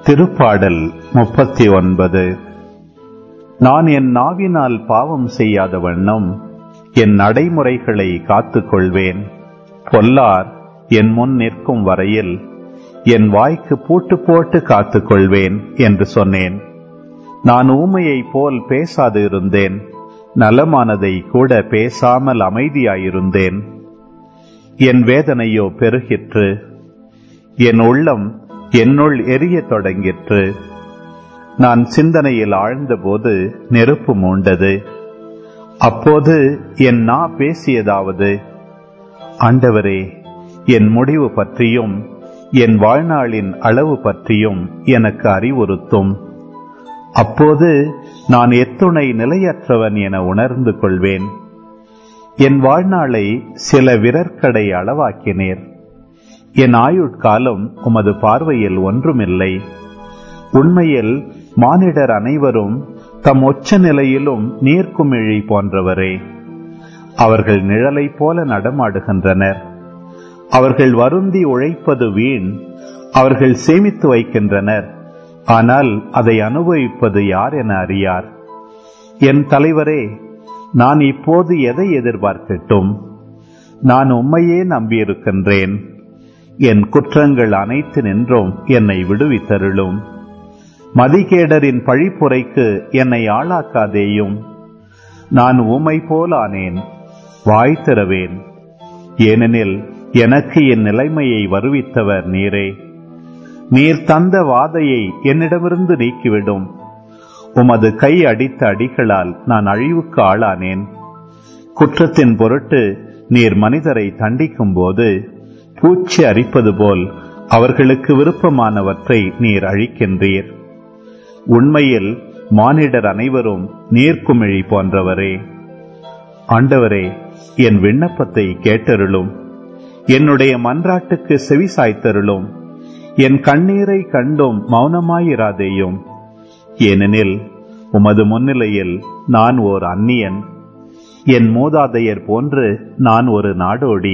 திருப்பாடல் முப்பத்தி ஒன்பது நான் என் நாவினால் பாவம் செய்யாத வண்ணம் என் நடைமுறைகளை காத்துக் கொள்வேன் பொல்லார் என் முன் நிற்கும் வரையில் என் வாய்க்கு பூட்டு போட்டு காத்துக் கொள்வேன் என்று சொன்னேன் நான் ஊமையைப் போல் பேசாது இருந்தேன் நலமானதை கூட பேசாமல் அமைதியாயிருந்தேன் என் வேதனையோ பெருகிற்று என் உள்ளம் என்னுள் எரியத் தொடங்கிற்று நான் சிந்தனையில் ஆழ்ந்தபோது நெருப்பு மூண்டது அப்போது என் நா பேசியதாவது ஆண்டவரே என் முடிவு பற்றியும் என் வாழ்நாளின் அளவு பற்றியும் எனக்கு அறிவுறுத்தும் அப்போது நான் எத்துணை நிலையற்றவன் என உணர்ந்து கொள்வேன் என் வாழ்நாளை சில விரற்கடை அளவாக்கினேர் என் ஆயுட்காலம் உமது பார்வையில் ஒன்றுமில்லை உண்மையில் மானிடர் அனைவரும் தம் உச்ச நிலையிலும் நீர்க்குமிழி போன்றவரே அவர்கள் நிழலைப் போல நடமாடுகின்றனர் அவர்கள் வருந்தி உழைப்பது வீண் அவர்கள் சேமித்து வைக்கின்றனர் ஆனால் அதை அனுபவிப்பது யார் என அறியார் என் தலைவரே நான் இப்போது எதை எதிர்பார்க்கட்டும் நான் உம்மையே நம்பியிருக்கின்றேன் என் குற்றங்கள் அனைத்து நின்றும் என்னை விடுவித்தருளும் மதிகேடரின் பழிப்புரைக்கு என்னை ஆளாக்காதேயும் நான் உமை போல் ஆனேன் வாய் திறவேன் ஏனெனில் எனக்கு என் நிலைமையை வருவித்தவர் நீரே நீர் தந்த வாதையை என்னிடமிருந்து நீக்கிவிடும் உமது கை அடித்த அடிகளால் நான் அழிவுக்கு ஆளானேன் குற்றத்தின் பொருட்டு நீர் மனிதரை தண்டிக்கும் போது பூச்சி அரிப்பது போல் அவர்களுக்கு விருப்பமானவற்றை நீர் அழிக்கின்றீர் உண்மையில் மானிடர் அனைவரும் நீர்க்குமிழி போன்றவரே ஆண்டவரே என் விண்ணப்பத்தை கேட்டருளும் என்னுடைய மன்றாட்டுக்கு செவி சாய்த்தருளும் என் கண்ணீரை கண்டும் மௌனமாயிராதேயும் ஏனெனில் உமது முன்னிலையில் நான் ஓர் அந்நியன் என் மூதாதையர் போன்று நான் ஒரு நாடோடி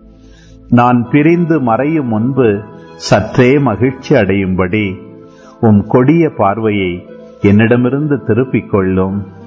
நான் பிரிந்து மறையும் முன்பு சற்றே மகிழ்ச்சி அடையும்படி உம் கொடிய பார்வையை என்னிடமிருந்து திருப்பிக் கொள்ளும்